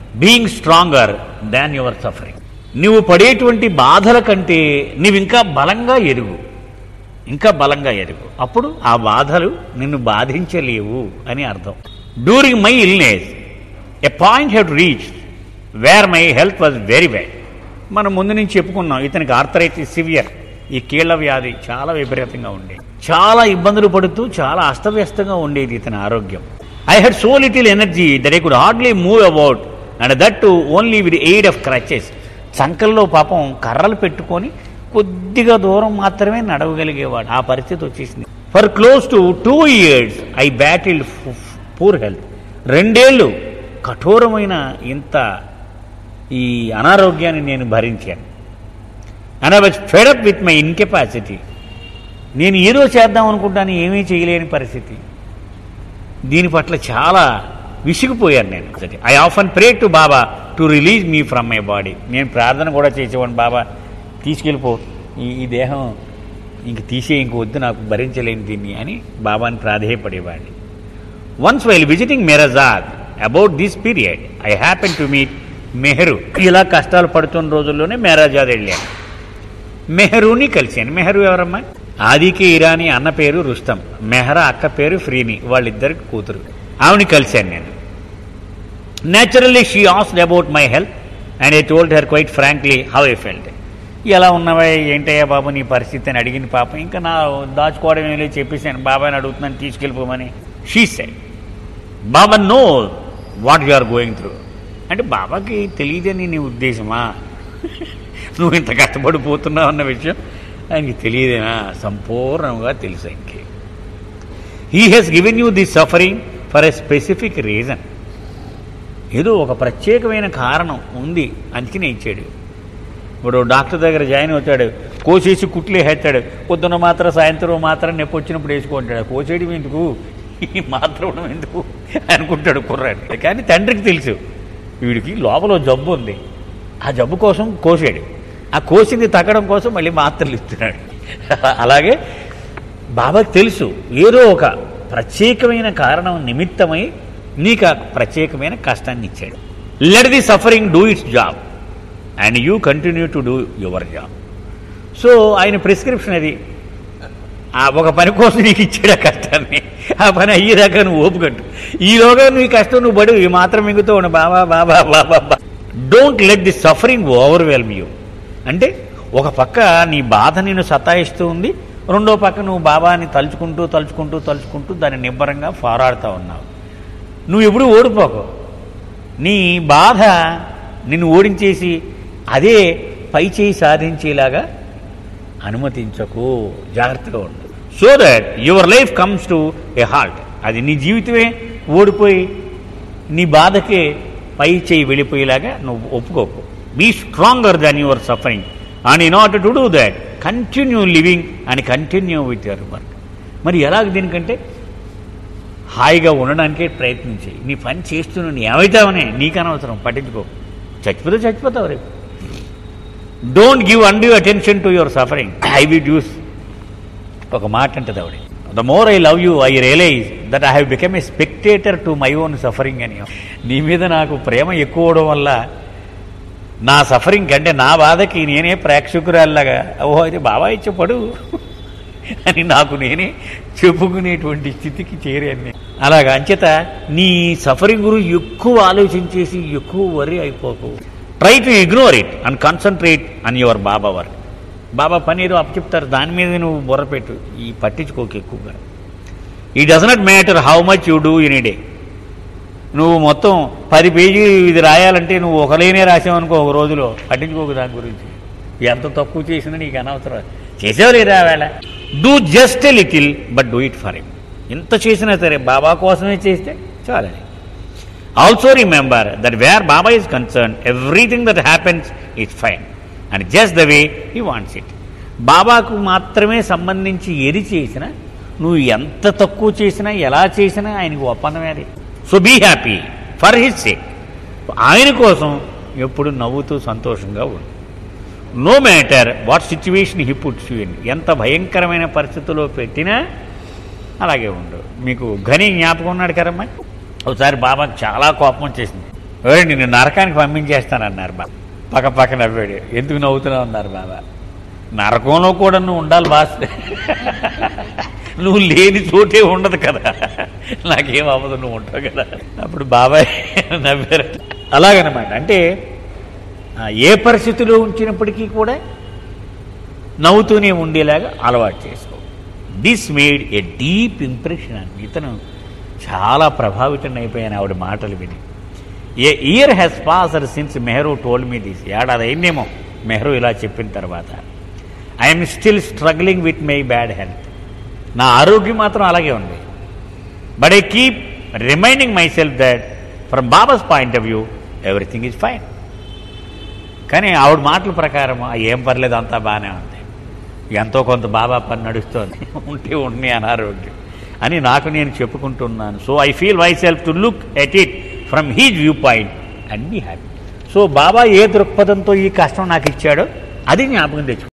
being stronger than your suffering నువ్వు పడేటువంటి బాధల కంటే నువ్వు ఇంకా బలంగా ఎరుగు ఇంకా బలంగా ఎరుగు అప్పుడు ఆ బాధలు నిన్ను బాధించలేవు అని అర్థం during my illness a point had reach where my health was very bad మనం ముందు నుంచి చెప్పుకున్నాం ఇతనికి ఆర్థరైటిస్ సివియర్ ఈ కీళ్ల వ్యాధి చాలా విపరీతంగా ఉండేది చాలా ఇబ్బందులు పడుతూ చాలా అస్తవ్యస్తంగా ఉండేది ఇతని ఆరోగ్యం I had so little energy that I could hardly move about and that too only with aid of crutches చంకల్లో పాపం కర్రలు పెట్టుకొని కొద్దిగా దూరం మాత్రమే నడవగలిగేవాడు ఆ పరిస్థితి వచ్చేసింది for close to two years I battle poor health రెండేళ్ళు కఠోరమైన ఇంత ఈ అనారోగ్యాన్ని నేను భరించాను and I was fed up with my incapacity నేను ఏదో చేద్దాం అనుకుంటాను ఏమీ చేయలేని పరిస్థితి దీని పట్ల చాలా విసిగిపోయాను నేను I often pray to Baba to release me from my body నేను ప్రార్థన కూడా చేసేవాడిని బాబా తీసుకెళ్ళిపో ఈ ఈ దేహం ఇంక తీసే ఇంక వద్దు నాకు భరించలేని దీన్ని అని బాబాని ప్రాధేయపడేవాడిని once while visiting Meherazad about this period I happen to meet Mehru ఇలా కష్టాలు పడుతున్న రోజుల్లోనే మెహరాజాద్ వెళ్ళాను మెహరూని కలిశాను మెహరు ఎవరమ్మా ఆదికి ఇరానీ అన్న పేరు రుస్తం మెహరా అక్క పేరు ఫ్రీని వాళ్ళిద్దరికి కూతురు ఆవిని కలిశాను నేను naturally she asked about my health and I told her quite frankly how I felt ఎలా ఉన్నావా ఏంటయ్యా బాబు నీ పరిస్థితి అని అడిగిన పాప ఇంకా నా దాచుకోవడం ఏం లేదు చెప్పేసాను బాబాని అడుగుతున్నాను తీసుకెళ్ళిపోమని she said Baba know what you are going through అంటే బాబాకి తెలియదని నీ ఉద్దేశమా నువ్వు ఇంత కష్టపడిపోతున్నావు అన్న విషయం ఆయనకి తెలియదేనా సంపూర్ణంగా తెలుసు ఆయనకి he he's given you the suffering for a specific reason ఏదో ఒక ప్రత్యేకమైన కారణం ఉంది అందుకనే ఇచ్చాడు ఇప్పుడు డాక్టర్ దగ్గర జాయిన్ అవుతాడు కోసేసి కుట్లు వేస్తాడు పొద్దున్న మాత్రం సాయంత్రం మాత్రం నొప్పి వచ్చినప్పుడు వేసుకుంటాడు కోసేయడం ఎందుకు ఈ మాత్రం ఉండడం ఎందుకు అనుకుంటాడు కుర్రాడు కానీ తండ్రికి తెలుసు వీడికి లోపల ఓ జబ్బు ఉంది ఆ జబ్బు కోసం కోసాడు ఆ కోసింది తగ్గడం కోసం మళ్ళీ మాత్రలు ఇస్తున్నాడు అలాగే బాబాకి తెలుసు ఏదో ఒక ప్రత్యేకమైన కారణం నిమిత్తమై నీకు ఆ ప్రత్యేకమైన కష్టాన్ని ఇచ్చాడు let the suffering do its job and you continue to do your job so ఆయన ప్రిస్క్రిప్షన్ అది ఆ ఒక పని కోసం నీకు ఇచ్చాడు ఆ కష్టాన్ని ఆ పని అయ్యేదాకా నువ్వు ఓపుకట్టు ఈలోగా నువ్వు ఈ కష్టం నువ్వు పడు ఈ మాత్రం మింగుతూ ఉండు Baba Baba Baba don't let the suffering overwhelm you అంటే ఒక పక్క నీ బాధ నిన్ను సతాయిస్తూ ఉంది రెండో పక్క నువ్వు బాబాని తలుచుకుంటూ తలుచుకుంటూ తలుచుకుంటూ దాన్ని నిబ్బరంగా పోరాడుతూ ఉన్నావు నువ్వు ఎప్పుడు ఓడిపోకు నీ బాధ నిన్ను ఓడించేసి అదే పై చేయి సాధించేలాగా అనుమతించకు జాగ్రత్తగా ఉండు so that your life comes to a halt అది నీ జీవితమే ఓడిపోయి నీ బాధకే పై చేయి వెళ్ళిపోయేలాగా నువ్వు ఒప్పుకోకు be stronger than your suffering and in order to do that continue living and continue with your work మరి ఎలాగ దీనికంటే హాయిగా ఉండడానికే ప్రయత్నించి నీ పని చేస్తూ నువ్వు ఏమవుతావనే నీకు అనవసరం పట్టించుకో చచ్చిపోతే చచ్చిపోతావు రేపు don't give undue attention to your suffering I would use ఒక మాట అంటది ఆవిడ the more I love you I realize that I have become a spectator to my own suffering అని నీ మీద నాకు ప్రేమ ఎక్కువ అవడం వల్ల నా సఫరింగ్ అంటే నా బాధకి నేనే ప్రేక్షకురాల్లాగా ఓహో అయితే బాబా ఇచ్చే పడు అని నాకు నేనే చెప్పుకునేటువంటి స్థితికి చేరాను నేను అలాగా అంచేత నీ సఫరింగ్ గురించి ఎక్కువ ఆలోచించేసి ఎక్కువ వరి అయిపోకు try to ignore it and concentrate on your Baba work Baba పని ఏదో అప్పచెప్తారు దాని మీద నువ్వు బుర్ర పెట్టు ఈ పట్టించుకోకు ఎక్కువగా ఈ does not matter how much you do in day నువ్వు మొత్తం పది పేజీ ఇది రాయాలంటే నువ్వు ఒకలేనే రాసావనుకో ఒక రోజులో పట్టించుకోకు దాని గురించి ఎంత తక్కువ చేసినా నీకు అనవసరం చేసావు లేదా వేళ do just a little but do it for him ఎంత చేసినా సరే బాబా కోసమే చేస్తే చాలని also remember that where Baba is concern everything that happens is fine and just the way he wants it బాబాకు మాత్రమే సంబంధించి ఏది చేసినా నువ్వు ఎంత తక్కువ చేసినా ఎలా చేసినా ఆయనకు ఒప్పందమే అది so be happy for his sake ఆయన కోసం ఎప్పుడు నవ్వుతూ సంతోషంగా ఉండు no matter what situation he puts you in ఎంత భయంకరమైన పరిస్థితుల్లో పెట్టినా అలాగే ఉండు మీకు ఘని జ్ఞాపకం ఉన్నాడు కదమ్మా ఒకసారి బాబాకి చాలా కోపం వచ్చేసింది ఎవరే నిన్ను నరకానికి పంపించేస్తానన్నారు బాబా పక్క పక్క నవ్వాడు ఎందుకు నవ్వుతున్నావు అన్నారు బాబా నరకంలో కూడా నువ్వు ఉండాలి బాస్ నువ్వు లేని చోటే ఉండదు కదా నాకేం అవ్వదు నువ్వు ఉంటావు కదా అప్పుడు బాబాయ్ నవ్వారు అలాగనమాట అంటే ఆ, ఏ పరిస్థితిలో ఉంచినప్పటికీ కూడా నవ్వుతూనే ఉండేలాగా అలవాటు చేసుకో this made a deep impression అని ఇతను చాలా ప్రభావితం అయిపోయాను ఆవిడ మాటలు విని a year has passed since Mehru told me this ఏడాది అయిందేమో మెహరు ఇలా చెప్పిన తర్వాత I'm still struggling with my bad health నా ఆరోగ్యం మాత్రం అలాగే ఉంది but I keep reminding myself that from Baba's point of view everything is fine కానీ ఆవిడ మాటల ప్రకారం "ఆ, ఏం పర్లేదు అంతా బాగానే ఉంది ఎంతో కొంత బాబా పని నడుస్తోంది ఉంటే ఉండి అనారోగ్యం అని నాకు నేను చెప్పుకుంటున్నాను so I feel myself to look at it from his viewpoint and be happy so Baba ఏ దృక్పథంతో ఈ కష్టం నాకు ఇచ్చాడో అది జ్ఞాపకం తెచ్చుకో